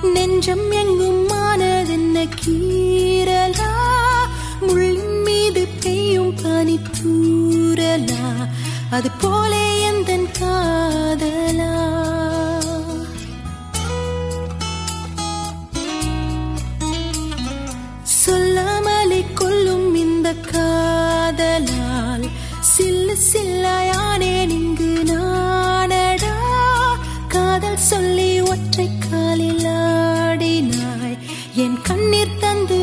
நெஞ்சம் எங்கும் மானதென்ன கீரலா முள்ளின் மீது பெய்யும் பனி தூரலா அது போலே எந்தன் காதலா சொல்லாமலே கொல்லும் இந்த காதலால் சில்லு சில்லாயானேன் இங்கு நானடா காதல் சொல்லி ஒற்றை காலில் ஆடினாய் என் கண்ணீர் தந்து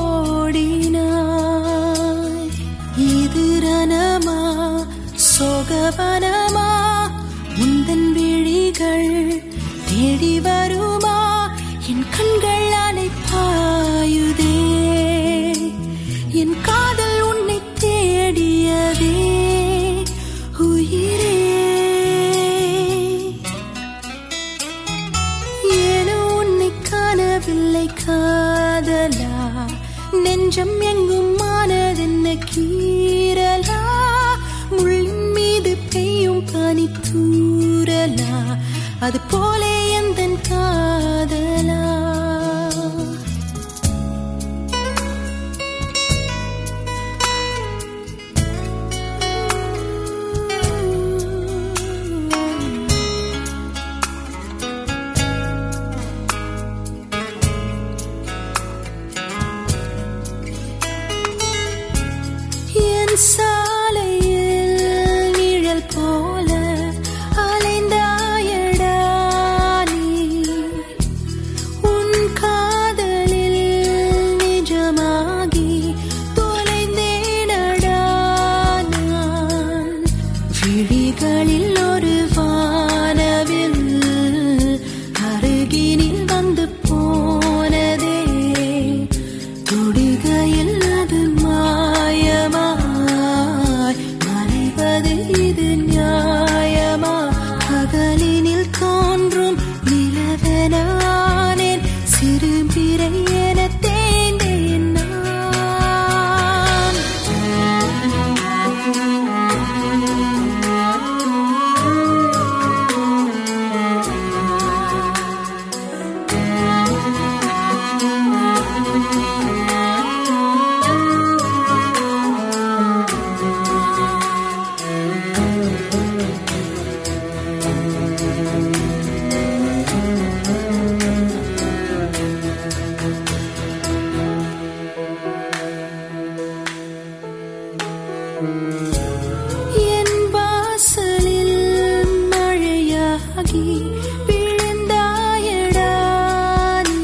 ஓடினாய் இது ரணமா சோகவனமா முந்தன் விழிகள் தேடி வருமா என் கண்கள் அலை பாயுதே என் காதல் உன்னை தேடியதே உயிரே ஏனோ உன்னை காணவில்லை காதலா நெஞ்சம் எங்கும் மானதென்ன கீரலா முள்ளின் மீது பெய்யும் பனி தூரலா அது போலே எந்தன் காதலா என் சாலையில் நிழல் போல அலைந்தாயடா நீ உன் காதலில் நிஜமாகி தொலைந்தேனடா நான் விழிகளில் ஒரு வானவில் அருகினில் வந்து போனதே தொடுகையில் அது மாயமாய் மறைவது இது நியாயமா பகலினில் தோன்றும் நிலவனானேன் சிறு பிறை என தேய்ந்தேன் நான் என் வாசலில் மழையாகி விழுந்தாயடா நீ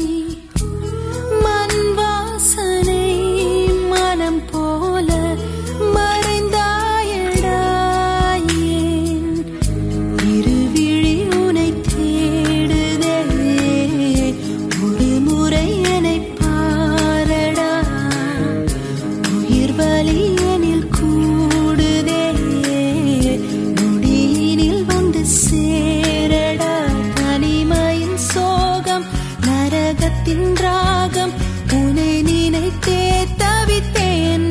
மண் வாசனை மனம் போல மறைந்தாயடா ஏன் இருவிழி உனை தேடுதே ஒரு முறை என்னை பாரடா உயிர் வலி எனில் கூடுதே நொடியினில் வந்து சேரடா தனிமையின் சோகம் நரகத்தின் ராகம் உனை நினைத்தே தவித்தேன்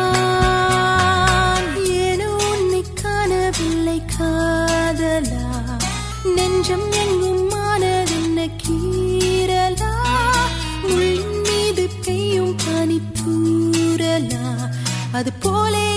நான் ஏனோ உன்னை காணவில்லை காதலா நெஞ்சம் எங்கும் மானதென்ன கீரலா முள்ளின் மீது பெய்யும் பனி தூரலா அது போலே